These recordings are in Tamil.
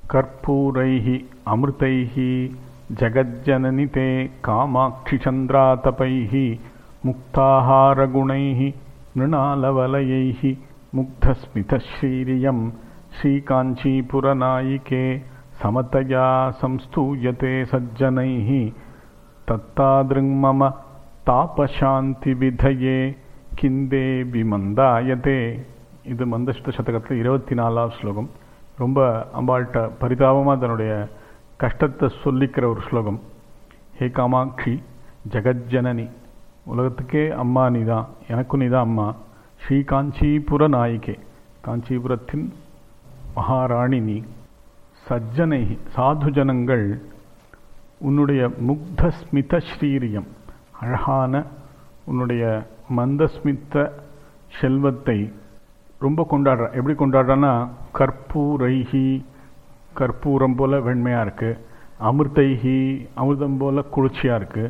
कर्पूरैः अमृतैः जगज्जननि ते कामाक्षिचन्द्रातपैः मुक्ताहारगुणैः मृणालवलयैः मुग्धस्मितश्रीरियं श्रीकाञ्चीपुरनायिके समतया संस्तूयते सज्जनैः தத்தாதிருங்மம தாபசாந்திவிதயே கிந்தே விமந்தாயதே இது மந்தஸ்த சதகத்தில் இருபத்தி நாலாவது ஸ்லோகம் ரொம்ப அம்பாள்கிட்ட பரிதாபமாக தன்னுடைய கஷ்டத்தை சொல்லிக்கிற ஒரு ஸ்லோகம் ஹே காமாட்சி ஜெகஜ்ஜனனி உலகத்துக்கே அம்மா நீ தான் எனக்கும் நீ தான் அம்மா ஸ்ரீ காஞ்சிபுர நாயிகே காஞ்சிபுரத்தின் மகாராணி நீ சஜ்ஜனை சாது ஜனங்கள் உன்னுடைய முக்த ஸ்மித ஸ்ரீரியம் அழகான உன்னுடைய மந்தஸ்மித்த செல்வத்தை ரொம்ப கொண்டாடுற எப்படி கொண்டாடுறான்னா கற்பூரைஹி கற்பூரம் போல வெண்மையாக இருக்குது அமிர்தைஹி அமிர்தம் போல குளிர்ச்சியாக இருக்குது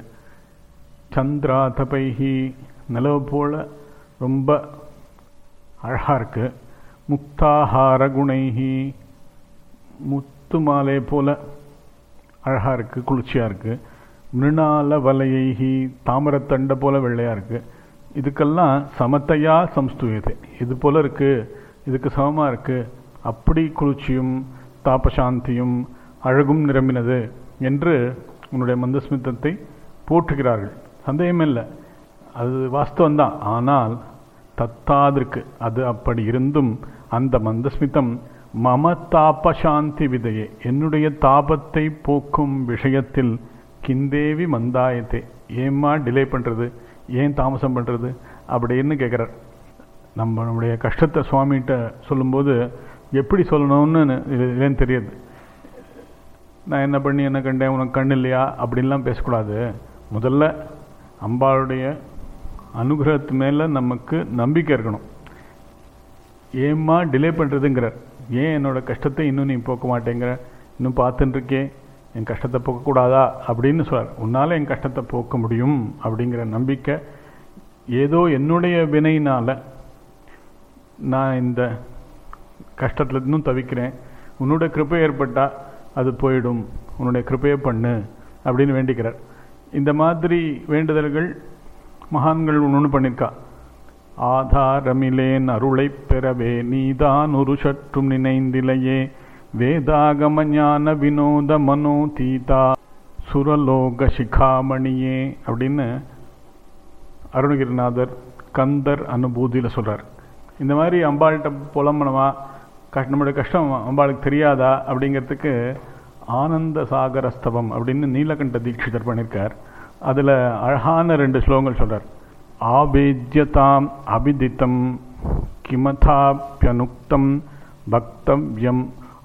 சந்திராதபைஹி நிலவு போல ரொம்ப அழகாக இருக்குது முக்தாஹார குணைஹி முத்து மாலை போல அழகாக இருக்குது குளிர்ச்சியாக இருக்குது மிருணால வலையைகி தாமரத்தண்டை போல வெள்ளையாக இருக்குது இதுக்கெல்லாம் சமத்தையா சம்ஸ்தூயத்தை இது போல இருக்குது இதுக்கு சமமாக இருக்குது அப்படி குளிர்ச்சியும் தாபசாந்தியும் அழகும் நிரம்பினது என்று உன்னுடைய மந்தஸ்மித்தத்தை போற்றுகிறார்கள் சந்தேகமே இல்லை அது வாஸ்தவம்தான் ஆனால் தத்தாதிருக்கு அது அப்படி இருந்தும் அந்த மந்தஸ்மிதம் மம தாபசாந்தி விதையே என்னுடைய தாபத்தை போக்கும் விஷயத்தில் கிந்தேவி மந்தாயத்தே ஏம்மா டிலே பண்ணுறது ஏன் தாமசம் பண்ணுறது அப்படின்னு கேட்குறார் நம்ம நம்முடைய கஷ்டத்தை சுவாமிகிட்ட சொல்லும்போது எப்படி சொல்லணும்னு இல்லைன்னு தெரியாது நான் என்ன பண்ணி என்ன கண்டேன் உனக்கு கண் இல்லையா அப்படின்லாம் பேசக்கூடாது முதல்ல அம்பாளுடைய அனுகிரகத்து மேலே நமக்கு நம்பிக்கை இருக்கணும் ஏம்மா டிலே பண்ணுறதுங்கிறார் ஏன் என்னோட கஷ்டத்தை இன்னும் நீ போக்க மாட்டேங்கிற இன்னும் பார்த்துட்டு இருக்கே என் கஷ்டத்தை போக்கக்கூடாதா அப்படின்னு சொல்கிறார் உன்னால் என் கஷ்டத்தை போக்க முடியும் அப்படிங்கிற நம்பிக்கை ஏதோ என்னுடைய வினையினால் நான் இந்த கஷ்டத்தில் இன்னும் தவிக்கிறேன் உன்னோட கிருப்பை ஏற்பட்டால் அது போயிடும் உன்னுடைய கிருப்பையை பண்ணு அப்படின்னு வேண்டிக்கிறார் இந்த மாதிரி வேண்டுதல்கள் மகான்கள் ஒன்று பண்ணியிருக்கா ஆதாரமிலேன் அருளை பெறவே நீதான் ஒரு சற்றும் நினைந்திலையே வேதாகம ஞான வினோத மனோ தீதா சுரலோக சிகாமணியே அப்படின்னு அருணகிரிநாதர் கந்தர் அனுபூதியில் சொல்கிறார் இந்த மாதிரி அம்பாள்கிட்ட புலம்பனமா கஷ்ட நம்மளுடைய கஷ்டம் அம்பாளுக்கு தெரியாதா அப்படிங்கிறதுக்கு ஆனந்த சாகரஸ்தவம் அப்படின்னு நீலகண்ட தீட்சிதர் பண்ணியிருக்கார் அதில் அழகான ரெண்டு ஸ்லோகங்கள் சொல்கிறார் ஆபேஜ்யதாம் அபிதித்தம் கிமதாப்யனுக்தம் பக்தவ்யம்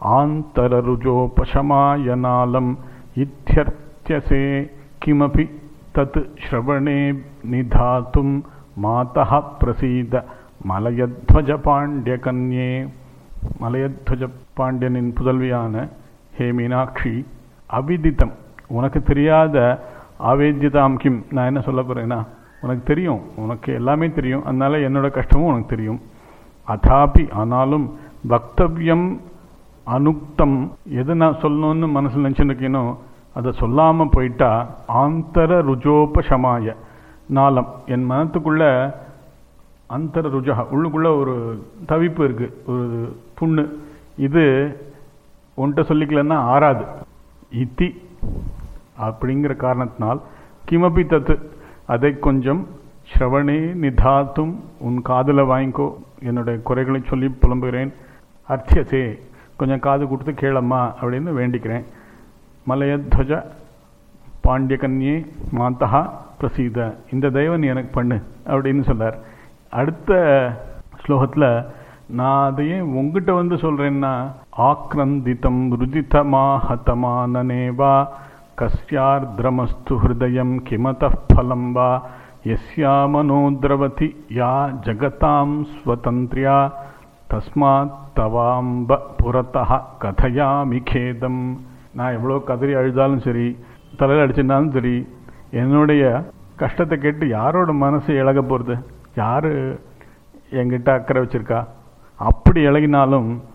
ஆந்தரருஜோபசமாயனாலம் இத்தியர்த்தியசே கிமபி தத் ஸ்ரவணே நிதாத்தும் மாதா பிரசீத மலையத்வஜ பாண்டியகன்யே மலையத்வஜ பாண்டியனின் புதல்வியான ஹே மீனாட்சி அவிதித்தம் உனக்கு தெரியாத ஆவேத்யதாம் கிம் நான் என்ன சொல்ல போகிறேன்னா உனக்கு தெரியும் உனக்கு எல்லாமே தெரியும் அதனால என்னோட கஷ்டமும் உனக்கு தெரியும் அதாபி ஆனாலும் பக்தவியம் அனுக்தம் எது நான் சொல்லணும்னு மனசில் நினச்சிருக்கேனோ அதை சொல்லாமல் போயிட்டா ஆந்தர ருஜோபசமாய நாளம் என் மனத்துக்குள்ள அந்தர ருஜா உள்ளுக்குள்ள ஒரு தவிப்பு இருக்கு ஒரு புண்ணு இது உன்கிட்ட சொல்லிக்கலன்னா ஆறாது இத்தி அப்படிங்கிற காரணத்தினால் கிமபி தத்து அதை கொஞ்சம் ஸ்ரவணே நிதாத்தும் உன் காதில் வாங்கிக்கோ என்னுடைய குறைகளை சொல்லி புலம்புகிறேன் அர்த்தியசே கொஞ்சம் காது கொடுத்து கேளம்மா அப்படின்னு வேண்டிக்கிறேன் மலையத்வஜ பாண்டியகன்யே மாந்தா பிரசீத இந்த தெய்வம் நீ எனக்கு பண்ணு அப்படின்னு சொன்னார் அடுத்த ஸ்லோகத்தில் நான் அதையே உங்ககிட்ட வந்து சொல்கிறேன்னா ஆக்ரந்திதம் ருஜிதமாஹதமானனேவா கஸ்யார்திரமஸ்து ஹிருதயம் கிமத ஃபலம் வா யஸ்யா மனோத்ரவதி யா ஜகதாம் ஸ்வதந்திரியா தஸ்மாத் தவாம்ப புறத்தா கதையாமி கேதம் நான் எவ்வளோ கதறி அழுதாலும் சரி தலையில் அடிச்சிருந்தாலும் சரி என்னுடைய கஷ்டத்தை கேட்டு யாரோட மனசு இழக போகிறது யார் என்கிட்ட அக்கறை வச்சிருக்கா அப்படி இழகினாலும்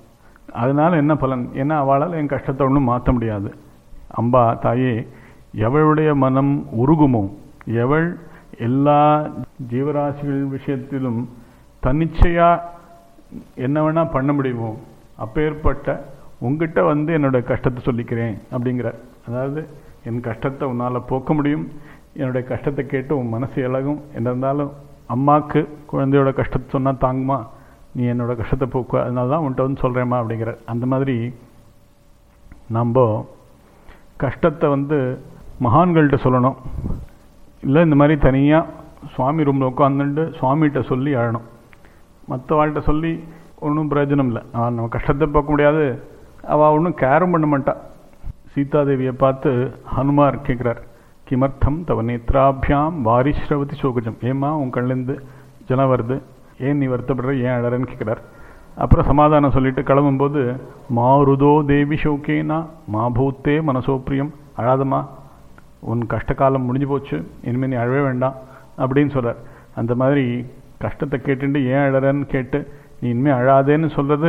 அதனால் என்ன பலன் ஏன்னா அவளால் என் கஷ்டத்தை ஒன்றும் மாற்ற முடியாது அம்பா தாயே எவளுடைய மனம் உருகுமோ எவள் எல்லா ஜீவராசிகள் விஷயத்திலும் தன்னிச்சையா என்ன வேணா பண்ண முடியுமோ அப்பேற்பட்ட உங்ககிட்ட வந்து என்னோட கஷ்டத்தை சொல்லிக்கிறேன் அப்படிங்கிற அதாவது என் கஷ்டத்தை உன்னால் போக்க முடியும் என்னுடைய கஷ்டத்தை கேட்டு உன் மனசு இலகும் என்ன இருந்தாலும் அம்மாவுக்கு குழந்தையோட கஷ்டத்தை சொன்னால் தாங்குமா நீ என்னோட கஷ்டத்தை போக்குவ அதனால தான் உன்கிட்ட வந்து சொல்கிறேம்மா அப்படிங்கிற அந்த மாதிரி நம்ம கஷ்டத்தை வந்து மகான்கள்கிட்ட சொல்லணும் இல்லை இந்த மாதிரி தனியாக சுவாமி ரூமில் உட்காந்துட்டு சுவாமிகிட்ட சொல்லி அழணும் மற்ற வாழ்கிட்ட சொல்லி ஒன்றும் பிரயோஜனம் இல்லை அவன் நம்ம கஷ்டத்தை பார்க்க முடியாது அவள் ஒன்றும் கேரும் பண்ண மாட்டா சீதாதேவியை பார்த்து ஹனுமார் கேட்குறார் கிமர்த்தம் தவ நேத்ராபியாம் வாரிஸ்ரவதி சோகஜம் ஏம்மா உன் கண்லேருந்து ஜலம் வருது ஏன் நீ வருத்தப்படுற ஏன் அழறன்னு கேட்குறார் அப்புறம் சமாதானம் சொல்லிட்டு கிளம்பும்போது மாருதோ தேவி ஷோகேனா மா பூத்தே மனசோப்பிரியம் அழாதம்மா உன் கஷ்டகாலம் முடிஞ்சு போச்சு இனிமேல் நீ அழவே வேண்டாம் அப்படின்னு சொல்கிறார் அந்த மாதிரி கஷ்டத்தை கேட்டுட்டு ஏன் அழறன்னு கேட்டு நீ இனிமேல் அழாதேன்னு சொல்கிறது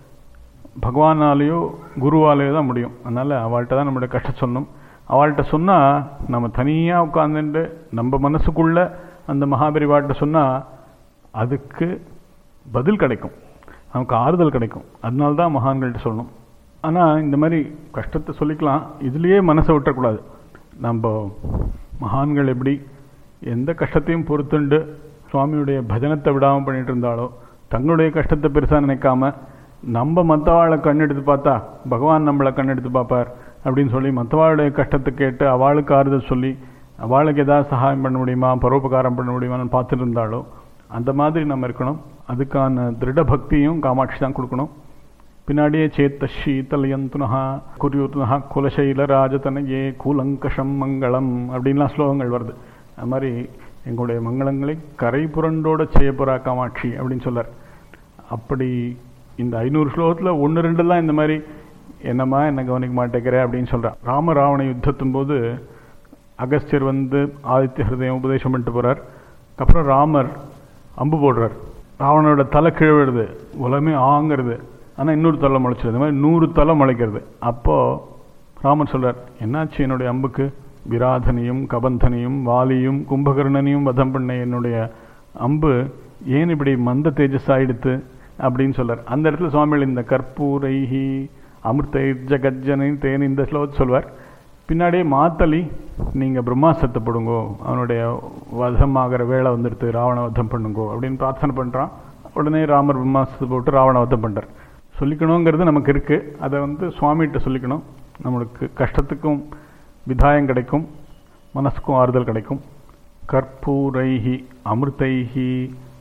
பகவானாலேயோ குருவாலேயோ தான் முடியும் அதனால் அவள்கிட்ட தான் நம்மளுடைய கஷ்டம் சொல்லணும் அவள்கிட்ட சொன்னால் நம்ம தனியாக உட்காந்துட்டு நம்ம மனசுக்குள்ள அந்த மகாபரிவாட்ட சொன்னால் அதுக்கு பதில் கிடைக்கும் நமக்கு ஆறுதல் கிடைக்கும் அதனால தான் மகான்கள்ட்ட சொல்லணும் ஆனால் இந்த மாதிரி கஷ்டத்தை சொல்லிக்கலாம் இதுலேயே மனசை விட்டுறக்கூடாது நம்ம மகான்கள் எப்படி எந்த கஷ்டத்தையும் பொறுத்துண்டு சுவாமியுடைய பஜனத்தை விடாமல் பண்ணிட்டு இருந்தாலோ தங்களுடைய கஷ்டத்தை பெருசாக நினைக்காம நம்ம மற்றவாளை கண்ணெடுத்து பார்த்தா பகவான் நம்மளை கண்ணெடுத்து பார்ப்பார் அப்படின்னு சொல்லி மற்றவாளுடைய கஷ்டத்தை கேட்டு அவளுக்கு ஆறுதல் சொல்லி அவளுக்கு ஏதாவது சகாயம் பண்ண முடியுமா பரோபகாரம் பண்ண முடியுமான்னு பார்த்துட்டு இருந்தாலோ அந்த மாதிரி நம்ம இருக்கணும் அதுக்கான திருட பக்தியும் காமாட்சி தான் கொடுக்கணும் பின்னாடியே சேத்த சீதலயந்துனஹா குரியுத்னஹா குலசைல ராஜதனையே கூலங்கஷம் மங்களம் அப்படின்லாம் ஸ்லோகங்கள் வருது அது மாதிரி எங்களுடைய மங்களங்களை கரை புரண்டோட செய்ய போறா காமாட்சி அப்படின்னு சொல்லார் அப்படி இந்த ஐநூறு ஸ்லோகத்தில் ஒன்று ரெண்டு தான் இந்த மாதிரி என்னம்மா என்ன கவனிக்க மாட்டேங்கிற அப்படின்னு சொல்கிறான் ராம ராவண யுத்தத்தின் போது அகஸ்தியர் வந்து ஆதித்ய ஹிருதயம் உபதேசம் பண்ணிட்டு போகிறார் அப்புறம் ராமர் அம்பு போடுறார் ராவணோட தலை கீழே விழுது உலகமே ஆங்கிறது ஆனால் இன்னொரு தலை முளைச்சிருது இந்த மாதிரி நூறு தலை முளைக்கிறது அப்போது ராமர் சொல்கிறார் என்னாச்சு என்னுடைய அம்புக்கு விராதனையும் கபந்தனையும் வாலியும் கும்பகர்ணனையும் வதம் பண்ண என்னுடைய அம்பு ஏன் இப்படி மந்த தேஜஸ் ஆயிடுத்து அப்படின்னு சொல்றார் அந்த இடத்துல சுவாமிகள் இந்த கற்பூரைஹி அமிர்தை ஜகஜனை தேன் இந்த ஸ்லோகத்தை சொல்வார் பின்னாடியே மாத்தலி நீங்கள் பிரம்மாசத்தை போடுங்கோ அவனுடைய வதம் ஆகிற வேலை வந்துடுத்து ராவண வதம் பண்ணுங்கோ அப்படின்னு பிரார்த்தனை பண்ணுறான் உடனே ராமர் பிரம்மாசத்தை போட்டு ராவண வதம் பண்ணுறார் சொல்லிக்கணுங்கிறது நமக்கு இருக்குது அதை வந்து சுவாமிகிட்ட சொல்லிக்கணும் நம்மளுக்கு கஷ்டத்துக்கும் விதாயம் கிடைக்கும் மனசுக்கும் ஆறுதல் கிடைக்கும் கற்பூரைஹி அமிர்தைஹி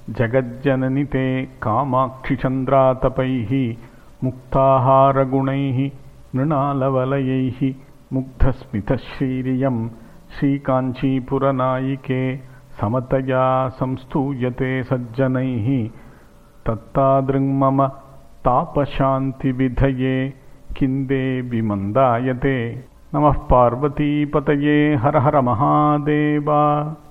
ஜகஜனனி தே காமாட்சி சந்திராதபைஹி முக்தாஹாரகுணைஹி மிருணாலவலயைஹி முக்தஸ்மிதஸ்ரீரியம் ஸ்ரீகாञ्चीपुरनायिके समतया संस्तूयते सज्जनैः तत्तादृङ्मम तापशान्तिविधये किन्देवि मन्दायते नमः पार्वतीपतये हर हर महादेवा